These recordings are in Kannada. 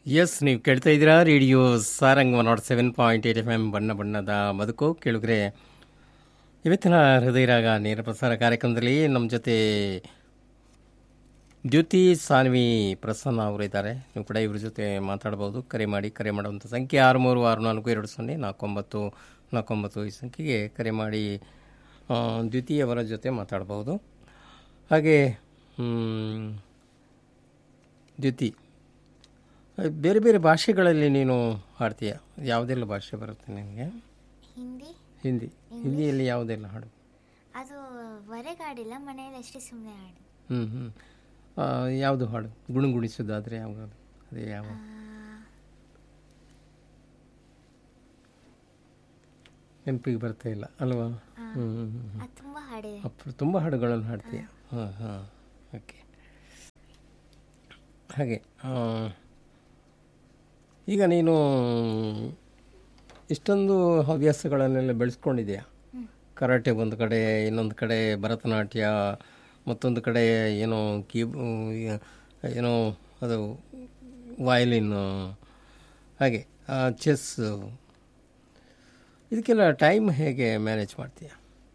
ಎಸ್ ನೀವು ಕೇಳ್ತಾ ಇದ್ದೀರಾ radio Sarang one naught seven point eight F M ಬಣ್ಣ ಬಣ್ಣದ ಬದುಕು ಕೇಳಿದ್ರೆ ಇವತ್ತಿನ ಹೃದಯರಾಗ ನೇರ ಪ್ರಸಾರ ಕಾರ್ಯಕ್ರಮದಲ್ಲಿ ನಮ್ಮ ಜೊತೆ ದ್ಯುತಿ ಸಾನ್ವಿ ಪ್ರಸನ್ನ ಅವರು ಇದ್ದಾರೆ ನೀವು ಕೂಡ ಇವ್ರ ಜೊತೆ ಮಾತಾಡ್ಬೋದು ಕರೆ ಮಾಡಿ ಕರೆ ಮಾಡುವಂಥ ಸಂಖ್ಯೆ ಆರು ಮೂರು ಆರು ನಾಲ್ಕು ಎರಡು ಸೊನ್ನೆ ನಾಲ್ಕೊಂಬತ್ತು ನಾಲ್ಕೊಂಬತ್ತು ಈ ಸಂಖ್ಯೆಗೆ ಕರೆ ಮಾಡಿ ಆ, ದ್ಯುತಿ ಅವರ ಜೊತೆ ಮಾತಾಡ್ಬೋದು ಹಾಗೆ ಹ್ಮ್, ದ್ಯುತಿ ಬೇರೆ ಬೇರೆ ಭಾಷೆಗಳಲ್ಲಿ ನೀನು ಹಾಡ್ತೀಯ ಯಾವುದೆಲ್ಲ ಭಾಷೆ ಬರುತ್ತೆ ನಿನಗೆ ಹಿಂದಿ ಹಿಂದಿ ಹಿಂದಿಯಲ್ಲಿ ಯಾವುದೆಲ್ಲ ಹಾಡು ಅದು ಹೊರಗಾಡಿಲ್ಲ ಮನೆಯಲ್ಲಿ ಅಷ್ಟೇ ಸುಮ್ಮನೆ ಹಾಡು ಹ್ಞೂ ಹ್ಞೂ ಯಾವುದು ಹಾಡು ಗುಣಗುಣಿಸೋದಾದರೆ ಯಾವುದು ಅದೇ ಯಾವ ನೆನಪಿಗೆ ಬರ್ತಾ ಇಲ್ಲ ಅಲ್ವಾ ಹ್ಞೂ ಹ್ಞೂ ಹ್ಞೂ ಅದು ತುಂಬ ಹಾಡಿದೆ ಅಪ್ಪ ತುಂಬ ಹಾಡುಗಳನ್ನು ಹಾಡ್ತೀಯ ಹಾಂ ಹಾಂ ಓಕೆ ಹಾಗೆ ಆ, ಈಗ ನೀನು ಇಷ್ಟೊಂದು ಹವ್ಯಾಸಗಳನ್ನೆಲ್ಲ ಬೆಳೆಸ್ಕೊಂಡಿದೆಯಾ ಕರಾಟೆ ಒಂದು ಕಡೆ ಇನ್ನೊಂದು ಕಡೆ ಭರತನಾಟ್ಯ ಮತ್ತೊಂದು ಕಡೆ ಏನೋ ಕೀಬ್ ಏನೋ ಅದು ವಯಲಿನ್ನು ಹಾಗೆ ಚೆಸ್ ಇದಕ್ಕೆಲ್ಲ ಟೈಮ್ ಹೇಗೆ ಮ್ಯಾನೇಜ್ ಮಾಡ್ತೀಯಾ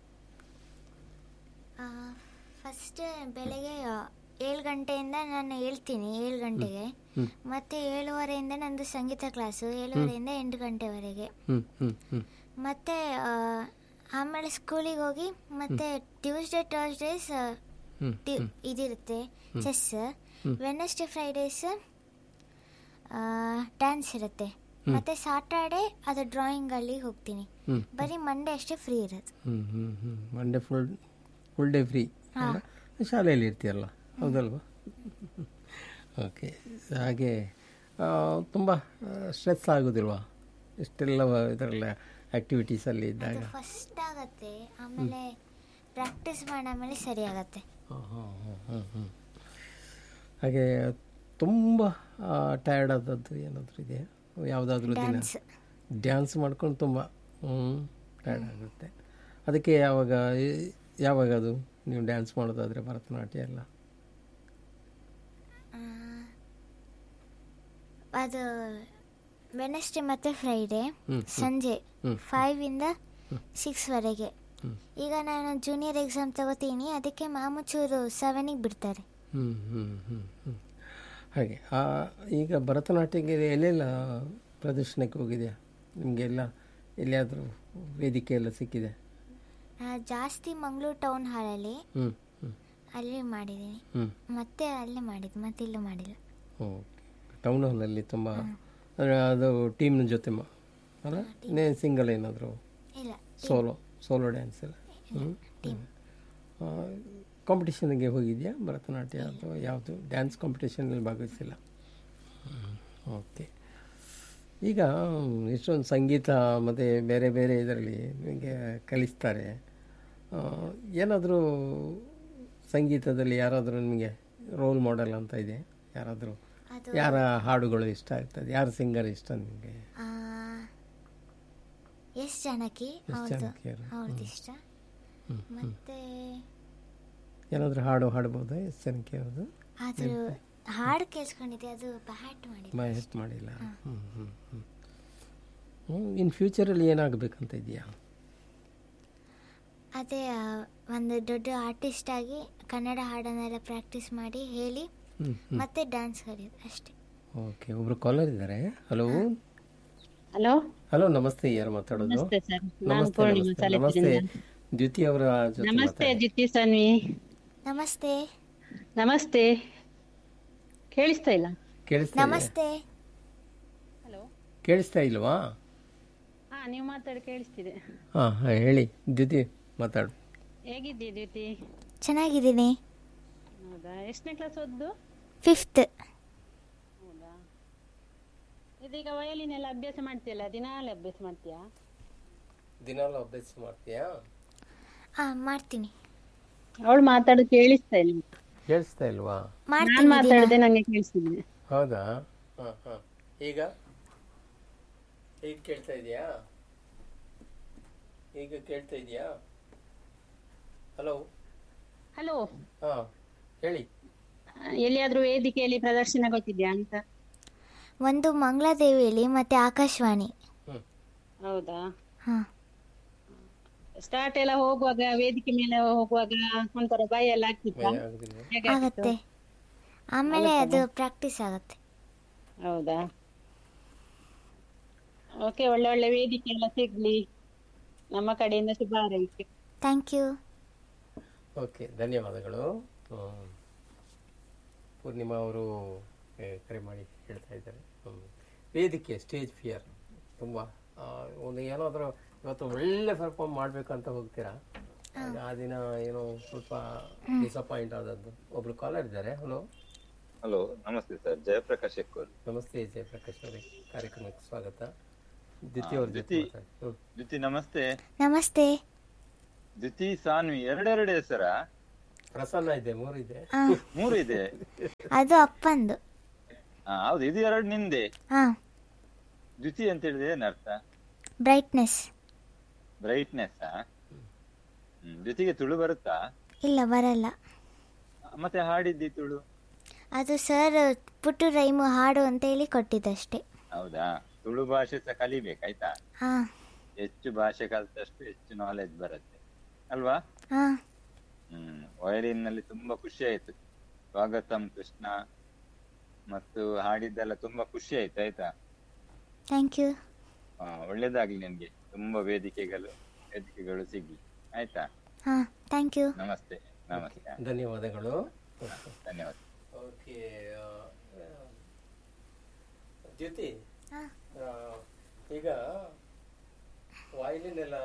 ಫಸ್ಟ್ ಬೆಳಗ್ಗೆ ಏಳು ಗಂಟೆಯಿಂದ ನಾನು ಹೇಳ್ತೀನಿ ಏಳು ಗಂಟೆಗೆ ಮತ್ತೆ ಏಳುವರೆಯಿಂದ ನಂದು ಸಂಗೀತ ಕ್ಲಾಸು ಏಳುವರೆಯಿಂದ ಎಂಟು ಗಂಟೆವರೆಗೆ ಹ್ಞೂ ಹ್ಞೂ ಹ್ಞೂ ಮತ್ತೆ ಆ, ಆಮೇಲೆ ಸ್ಕೂಲಿಗೆ ಹೋಗಿ ಮತ್ತೆ ಟ್ಯೂಸ್ಡೇ ಥರ್ಸ್ಡೇಸ್ ಹ್ಞೂ ಇದಿರುತ್ತೆ ಚೆಸ್ ವೆನಸ್ಡೇ ಫ್ರೈಡೇಸ್ ಡ್ಯಾನ್ಸ್ ಇರುತ್ತೆ ಮತ್ತೆ ಸಾಟರ್ಡೆ ಅದು ಡ್ರಾಯಿಂಗ್ ಅಲ್ಲಿ ಹೋಗ್ತೀನಿ ಹ್ಮ್. ಬರೀ ಮಂಡೇ ಅಷ್ಟೇ ಫ್ರೀ ಇರೋದು ಹ್ಞೂ ಹ್ಞೂ ಹ್ಞೂ Monday full full day free ಶಾಲೆಯಲ್ಲಿ ಇರ್ತೀಯಲ್ಲ ಹೌದಲ್ವಾ ಓಕೆ ಹಾಗೆ ತುಂಬ ಸ್ಟ್ರೆಸ್ ಆಗೋದಿಲ್ವಾ ಇಷ್ಟೆಲ್ಲ ಇದರಲ್ಲ ಆ್ಯಕ್ಟಿವಿಟೀಸಲ್ಲಿ ಇದ್ದಾಗ ಅದು ಫಸ್ಟ್ ಆಗತ್ತೆ ಆಮೇಲೆ ಪ್ರಾಕ್ಟೀಸ್ ಮಾಡಾದ್ಮೇಲೆ ಸರಿ ಆಗತ್ತೆ ಹಾಂ ಹಾಂ ಹಾಂ ಹಾಂ ಹ್ಞೂ ಹಾಗೆ ತುಂಬ ಟಯರ್ಡ್ ಆದದ್ದು ಏನಾದರೂ ಇದೆಯಾ ಯಾವುದಾದ್ರೂ ದಿನ ಡ್ಯಾನ್ಸ್ ಡ್ಯಾನ್ಸ್ ಮಾಡ್ಕೊಂಡು ತುಂಬ ಹ್ಞೂ ಟಯರ್ಡ್ ಆಗುತ್ತೆ ಅದಕ್ಕೆ ಯಾವಾಗ ಯಾವಾಗ ಅದು ನೀವು ಡ್ಯಾನ್ಸ್ ಮಾಡೋದಾದರೆ ಭರತನಾಟ್ಯ ಎಲ್ಲ ಅದು ವೆನಸ್ಡೇ ಮತ್ತೆ ಫ್ರೈಡೇ ಹ್ಮ್, ಸಂಜೆ ಹ್ಮ್. ಫೈವ್ ಇಂದ ಸಿಕ್ಸ್ ವರೆಗೆ ಈಗ ನಾನು ಜೂನಿಯರ್ ಎಕ್ಸಾಮ್ ತಗೋತೀನಿ ಅದಕ್ಕೆ ಮಾಮೂಚೂರು ಸೆವೆನಿಗೆ ಬಿಡ್ತಾರೆ ಹ್ಞೂ ಹ್ಞೂ ಹ್ಞೂ ಹ್ಞೂ ಹಾಗೆ ಆ, ಈಗ ಭರತನಾಟ್ಯಕ್ಕೆ ಎಲ್ಲೆಲ್ಲ ಪ್ರದರ್ಶನಕ್ಕೆ ಹೋಗಿದೆಯಾ ನಿಮಗೆಲ್ಲ ಎಲ್ಲಿಯಾದರೂ ವೇದಿಕೆ ಎಲ್ಲ ಸಿಕ್ಕಿದೆ ಆ, ಜಾಸ್ತಿ ಮಂಗಳೂರು ಟೌನ್ ಹಾಲಲ್ಲಿ ಹ್ಞೂ ಹ್ಞೂ ಅಲ್ಲಿ ಮಾಡಿದ್ದೀನಿ ಹ್ಞೂ ಮತ್ತೆ ಅಲ್ಲೇ ಮಾಡಿದ್ದು ಮತ್ತೆ ಇಲ್ಲೂ ಮಾಡಿಲ್ಲ ಓಕೆ ಟೌನ್ ಹಾಲಲ್ಲಿ ತುಂಬ ಅಂದರೆ ಅದು ಟೀಮ್ನ ಜೊತೆ ಮಾ ಅಲ್ಲ ಇನ್ನೇ ಸಿಂಗಲ್ ಏನಾದರೂ ಇಲ್ಲ ಸೋಲೋ ಸೋಲೋ ಡ್ಯಾನ್ಸ್ ಎಲ್ಲ ಕಾಂಪಿಟಿಷನ್ಗೆ ಹೋಗಿದೆಯಾ ಭರತನಾಟ್ಯ ಅಥವಾ ಯಾವುದು ಡ್ಯಾನ್ಸ್ ಕಾಂಪಿಟೇಷನಲ್ಲಿ ಭಾಗವಹಿಸಿಲ್ಲ ಓಕೆ ಈಗ ಇಷ್ಟೊಂದು ಸಂಗೀತ ಮತ್ತು ಬೇರೆ ಬೇರೆ ಇದರಲ್ಲಿ ನಿಮಗೆ ಕಲಿಸ್ತಾರೆ ಏನಾದರೂ ಸಂಗೀತದಲ್ಲಿ ಯಾರಾದರೂ ನಿಮಗೆ ರೋಲ್ ಮಾಡೆಲ್ ಅಂತ ಇದೆ ಯಾರಾದರೂ ಅದು ಯಾರ ಹಾಡುಗಳು ಇಷ್ಟ ಆಗ್ತದೆ ಯಾರ ಸಿಂಗರ್ ಇಷ್ಟ ನಿಮಗೆ ಆ, ಎಸ್ ಜಾನಕಿ ಎಸ್ ಅವ್ರದ್ದು ಜಾನಕಿಯವರು. ಅವ್ರದ್ದು ಇಷ್ಟ ಮತ್ತೆ ಏನಾದರೂ ಹಾಡು ಹಾಡ್ಬೋದಾ ಎಸ್ ಜನಕ್ಕೆ ಅವ್ರದ್ದು ಅದು ಹಾಡು ಕೇಳಿಸ್ಕೊಂಡಿದ್ದೆ ಅದು ಬ್ಯಾಟ್ ಮಾಡಿ ಮೈ ಹೆಟ್ ಮಾಡಿಲ್ಲ ಹ್ಞೂ ಹ್ಞೂ ಹ್ಞೂ ಹ್ಞೂ ಇನ್ ಫ್ಯೂಚರಲ್ಲಿ ಏನಾಗಬೇಕಂತ ಇದೆಯಾ ಅದೇ ಆ, ಒಂದು ದೊಡ್ಡ ಆರ್ಟಿಸ್ಟ್ ಆಗಿ ಕನ್ನಡ ಹಾಡನ್ನೆಲ್ಲ ಪ್ರಾಕ್ಟೀಸ್ ಮಾಡಿ ಹೇಳಿ ಹ್ಞೂ ಮತ್ತೆ ಡ್ಯಾನ್ಸ್ ಕಲಿಯೋದು ಅಷ್ಟೇ ಓಕೆ ಒಬ್ರು ಕಾಲರ್ ಇದ್ದಾರೆ ಹಲೋ ಹಲೋ ಹಲೋ ನಮಸ್ತೆ ಯಾರು ಮಾತಾಡೋದು ನಮಸ್ತೆ ಸರ್ ನಾನು ನಮಸ್ತೆ ಪೂರ್ಣಿಮಾ ನಮಸ್ತೆ ನಮಸ್ತೆ ಸಾಲಿಗ್ರಾಮದಿಂದ. ದ್ಯುತಿ ಅವರ ಜೊತೆ ನಮಸ್ತೆ ಮಾತಾಡಿ. ಜಿತ್ತಿ ಸನ್ವಿ ನಮಸ್ತೆ ನಮಸ್ತೆ ಕೇಳಿಸ್ತಾ ಇಲ್ಲ ಕೇಳಿಸ್ತಾ ಇದೆ ನಮಸ್ತೆ ಹಲೋ ಕೇಳಿಸ್ತಾ ಇಲ್ವಾ ಹಾ ನೀವು ಮಾತಾಡಿ ಕೇಳಿಸ್ತಿದೆ ಹಾಂ ಹಾಂ ಹೇಳಿ ದ್ಯುತಿ ಮಾತಾಡು ಹೇಗಿದ್ದೀ ದ್ಯುತಿ ಚೆನ್ನಾಗಿದ್ದೀನಿ ಹೌದಾ ಎಷ್ಟನೇ ಕ್ಲಾಸ್ ಓದ್ದು ಫಿಫ್ತ್ ಹೌದಾ ಇದೀಗ ವಯಲಿನೆಲ್ಲ ಅಭ್ಯಾಸ ಮಾಡ್ತೀಯಲ್ಲ ದಿನಾಲೇ ಅಭ್ಯಾಸ ಮಾಡ್ತೀಯಾ ದಿನಾಲು ಅಭ್ಯಾಸ ಮಾಡ್ತೀಯಾ ಹಾಂ ಮಾಡ್ತೀನಿ ಅವಳು ಮಾತಾಡೋದು ಕೇಳಿಸ್ತಾ ಇಲ್ಲ ಕೇಳಿಸ್ತಾ ಇಲ್ವಾ ನಾನು ಮಾಡ್ತೀನಿ ದಿನ. ಮಾತಾಡೋದೇ ನಂಗೆ ಕೇಳಿಸ್ತಿದೆ ಹೌದಾ ಹಾಂ ಹಾಂ ಈಗ ಈಗ ಕೇಳ್ತಾ ಇದೆಯಾ ಈಗ ಕೇಳ್ತಾ ಇದೆಯಾ ಹಲೋ ಹಲೋ ಹಾಂ ಹೇಳಿ ಎಲ್ಲಿಯಾದ್ರೂ ವೇದಿಕೆಯಲ್ಲಿ ಪ್ರದರ್ಶನ ಗೊತ್ತಿದ್ಯಾ ಅಂತ ಒಂದು ಮಂಗಳದೇವಿಯಲ್ಲಿ ಮತ್ತೆ ಆಕಾಶವಾಣಿ ಹ್ಮ್ ಹೌದಾ ಹಾ ಸ್ಟಾರ್ಟ್ ಎಲ್ಲ ಹೋಗುವಾಗ ವೇದಿಕೆ ಮೇಲೆ ಹೋಗುವಾಗ ಒಂಥರ ಭಯ ಎಲ್ಲ ಆಗ್ತಿತ್ತ ಭಯ ಆಗುದಿಲ್ಲ ಹೇಗೆ ಆಗತ್ತೆ ಆಮೇಲೆ ಅದು ಪ್ರಾಕ್ಟೀಸ್ ಆಗತ್ತೆ ಹೌದಾ ಓಕೆ ಒಳ್ಳೆ ಒಳ್ಳೆ ವೇದಿಕೆ ಎಲ್ಲ ಸಿಗ್ಲಿ ನಮ್ಮ ಕಡೆಯಿಂದ ಶುಭ ಹಾರೈಕೆ ಥ್ಯಾಂಕ್ ಯು ಓಕೆ ಧನ್ಯವಾದಗಳು ಹ್ಮ್. ಪೂರ್ಣಿಮಾ ಅವರು ಏ, ಕರೆ ಮಾಡಿ ಹೇಳ್ತಾ ಇದ್ದಾರೆ ಹ್ಮ್. ವೇದಿಕೆ ಸ್ಟೇಜ್ ಫಿಯರ್ ತುಂಬ ಆ, ಒಂದು ಏನಾದರೂ ಇವತ್ತು ಒಳ್ಳೆ ಪರ್ಫಾರ್ಮ್ ಮಾಡಬೇಕಂತ ಹೋಗ್ತೀರಾ ಆ ದಿನ ಏನೋ ಸ್ವಲ್ಪ ಡಿಸಪಾಯಿಂಟ್ ಆದದ್ದು ಒಬ್ರು ಕಾಲರ್ ಇದ್ದಾರೆ ಹಲೋ ಹಲೋ ನಮಸ್ತೆ ಸರ್ ಜಯಪ್ರಕಾಶ್ ಎಕ್ಕೂರ್ ನಮಸ್ತೆ ಜಯಪ್ರಕಾಶ್ ಅವರೇ ಕಾರ್ಯಕ್ರಮಕ್ಕೆ ಸ್ವಾಗತ ದ್ವಿತೀಯ ಅವ್ರ ಜೊತೆ ದ್ವಿತಿ. ಮಾತಾಡಿ ಹ್ಮ್. ದ್ಯುತಿ ನಮಸ್ತೆ ನಮಸ್ತೆ ದ್ಯುತಿ ಸಾನ್ವಿ ಎರಡೆರಡು ಹೆಸರ ಪ್ರಸನ್ನ ಇದೆ ಮೂರು ಇದೆ ಆ, ಮೂರು ಇದೆ ಅದು ಅಪ್ಪಂದು ಹಾ ಹೌದು ಇದು ಎರಡು ನಿಂದೆ ಹಾ ದ್ಯುತಿ ಅಂತ ಹೇಳಿದ್ರೆ ಏನರ್ಥ ಬ್ರೈಟ್ನೆಸ್ ಬ್ರೈಟ್ನೆಸ್ ಹ್ಮ್ ದ್ಯುತಿಗೆ ತುಳು ಬರುತ್ತಾ ಇಲ್ಲ ಬರಲ್ಲ ಮತ್ತೆ ಹಾಡಿದ್ದಿ ತುಳು ಅದು ಸರ್ ಪುಟ್ಟು ರೈಮು ಹಾಡು ಅಂತ ಹೇಳಿ ಕೊಟ್ಟಿದ್ದಷ್ಟೇ ಹೌದಾ ತುಳು ಭಾಷೆ ಸಹ ಕಲಿಬೇಕಾಯ್ತಾ ಹಾ ಹೆಚ್ಚು ಭಾಷೆ ಕಲಿತಷ್ಟು ಹೆಚ್ಚು ನಾಲೆಜ್ ಬರುತ್ತೆ ಅಲ್ವಾ ಹಾ ಹ್ಮ್ ವಯಲಿನ್ ನಲ್ಲಿ ತುಂಬಾ ಖುಷಿ ಆಯ್ತು ಸ್ವಾಗತಂ ಕೃಷ್ಣ ಮತ್ತು ಹಾಡಿದ್ದೆಲ್ಲ ತುಂಬಾ ಖುಷಿ ಆಯ್ತು ಆಯ್ತಾ ಥ್ಯಾಂಕ್ ಯು ಆ, ಒಳ್ಳೇದಾಗ್ಲಿ ನಿನ್ಗೆ ತುಂಬಾ ವೇದಿಕೆಗಳು ವೇದಿಕೆಗಳು ಸಿಗ್ಲಿ ಆಯ್ತಾ ಹಾ ಥ್ಯಾಂಕ್ ಯು ನಮಸ್ತೆ ನಮಸ್ತೆ ಧನ್ಯವಾದಗಳು ಧನ್ಯವಾದ ಓಕೆ ಜ್ಯೋತಿ ಹಾ. ಆ, ಈಗ ವಯಲಿನ್ ಎಲ್ಲ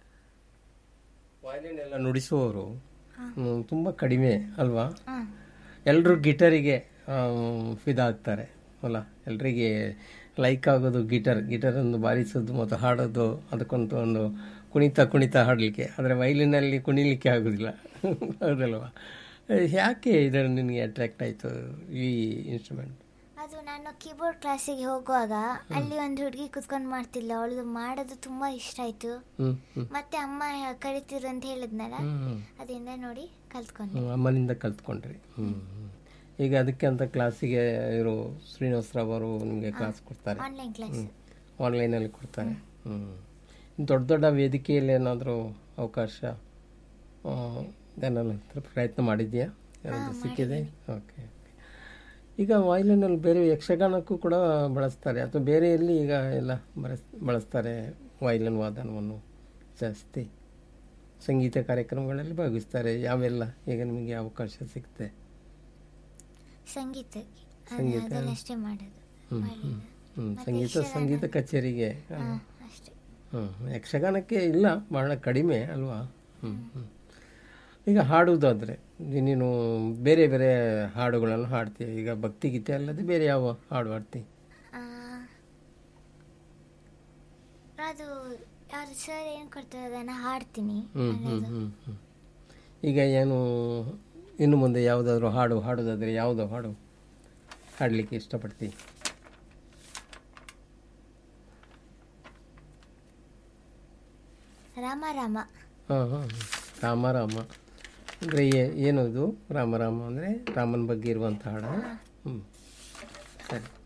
ವಯಲಿನ್ ಎಲ್ಲ ನುಡಿಸುವವರು ಹ್ಮ್, ತುಂಬಾ ಕಡಿಮೆ ಅಲ್ವಾ ಹಾ ಎಲ್ಲರೂ ಗಿಟರಿಗೆ ಫಿದಾಗ್ತಾರೆ ಅಲ್ಲ ಎಲ್ರಿಗೆ ಲೈಕ್ ಆಗೋದು ಗಿಟರ್ ಗಿಟರ್ ಒಂದು ಬಾರಿಸೋದು ಮತ್ತು ಹಾಡೋದು ಅದಕ್ಕೊಂದು ಒಂದು ಕುಣಿತ ಕುಣಿತ ಹಾಡಲಿಕ್ಕೆ ಆದರೆ ವೈಲಿನಲ್ಲಿ ಕುಣಿಲಿಕ್ಕೆ ಆಗೋದಿಲ್ಲ ಹೌದಲ್ವಾ ಯಾಕೆ ಇದರ ನಿನಗೆ ಅಟ್ರಾಕ್ಟ್ ಆಯಿತು ಈ ಇನ್ಸ್ಟ್ರೂಮೆಂಟ್ ಅದು ನಾನು ಕೀಬೋರ್ಡ್ ಕ್ಲಾಸಿಗೆ ಹೋಗುವಾಗ ಅಲ್ಲಿ ಒಂದು ಹುಡುಗಿ ಕುತ್ಕೊಂಡು ಮಾಡ್ತಿಲ್ಲ ಅವಳದು ಮಾಡೋದು ತುಂಬಾ ಇಷ್ಟ ಆಯ್ತು ಹ್ಞೂ ಹ್ಞೂ ಮತ್ತೆ ಅಮ್ಮ ಕರಿತಿರು ಅಂತ ಹೇಳಿದ್ನಲ್ಲ ಹ್ಞೂ ಅದರಿಂದ ನೋಡಿ ಕಲ್ತ್ಕೊಂಡೆ ಹ್ಮ್, ಅಮ್ಮನಿಂದ ಕಲ್ತ್ಕೊಂಡ್ರಿ ಹ್ಞೂ ಈಗ ಅದಕ್ಕೆ ಅಂತ ಕ್ಲಾಸಿಗೆ ಇರೋ ಶ್ರೀನಿವಾಸ ರಾವ್ ಅವರು ನಿಮಗೆ ಕ್ಲಾಸ್ ಕೊಡ್ತಾರೆ ಆನ್ಲೈನ್ ಕ್ಲಾಸ್ ಆನ್ಲೈನಲ್ಲಿ ಕೊಡ್ತಾರೆ ಹ್ಞೂ ದೊಡ್ಡ ದೊಡ್ಡ ವೇದಿಕೆಯಲ್ಲಿ ಏನಾದರೂ ಅವಕಾಶ ಆ, ಇದನ್ನೆಲ್ಲ ಪ್ರಯತ್ನ ಮಾಡಿದ್ಯಾ ಯಾರಾದ್ರೂ ಸಿಕ್ಕಿದೆ ಓಕೆ ಈಗ ವಾಯ್ಲಿನಲ್ಲಿ ಬೇರೆ ಯಕ್ಷಗಾನಕ್ಕೂ ಕೂಡ ಬಳಸ್ತಾರೆ ಅಥವಾ ಬೇರೆ ಎಲ್ಲಿ ಈಗ ಎಲ್ಲ ಬಳಸ್ ಬಳಸ್ತಾರೆ ವಾಯ್ಲಿನ್ ವಾದನವನ್ನು ಜಾಸ್ತಿ ಸಂಗೀತ ಕಾರ್ಯಕ್ರಮಗಳಲ್ಲಿ ಭಾಗವಹಿಸ್ತಾರೆ ಯಾವೆಲ್ಲ ಈಗ ನಿಮಗೆ ಅವಕಾಶ ಸಿಗುತ್ತೆ ಸಂಗೀತಕ್ಕೆ ಅದು- ಸಂಗೀತ? ಅದನ್ನಷ್ಟೇ ಮಾಡೋದು ಹ್ಮ್, violin. ಹ್ಞೂ ಸಂಗೀತ ಸಂಗೀತ ಕಚೇರಿಗೆ ಹಾ, ಅಷ್ಟೇ ಹ್ಞೂ ಯಕ್ಷಗಾನಕ್ಕೆ ಇಲ್ಲ ಬಹಳ ಕಡಿಮೆ ಅಲ್ವಾ ಹ್ಞೂ ಹ್ಞೂ ಈಗ ಹಾಡುವುದಾದರೆ ನೀನು ಬೇರೆ ಬೇರೆ ಹಾಡುಗಳನ್ನು ಹಾಡ್ತೀಯ ಈಗ ಭಕ್ತಿಗೀತೆ ಅಲ್ಲದೆ ಬೇರೆ ಯಾವ ಹಾಡು ಹಾಡ್ತಿ ಆ, ಅದು ಯಾರು ಸರ್ ಏನು ಕೊಡ್ತಾರೆ ಅದನ್ನ ಹಾಡ್ತೀನಿ ಹ್ಞೂ ಹ್ಞೂ ಹ್ಞೂ ಹ್ಞೂ ಈಗ ಏನು ಇನ್ನು ಮುಂದೆ ಯಾವುದಾದ್ರೂ ಹಾಡು ಹಾಡೋದಾದರೆ ಯಾವುದು ಹಾಡು ಹಾಡಲಿಕ್ಕೆ ಇಷ್ಟಪಡ್ತಿ ರಾಮ ರಾಮ ಹಾಂ ಹಾಂ ರಾಮ ರಾಮ ಅಂದರೆ ಏನು ಇದು ರಾಮ ರಾಮ ಅಂದರೆ ರಾಮನ ಬಗ್ಗೆ ಇರುವಂಥ ಹಾಡ ಹ್ಞೂ ಸರಿ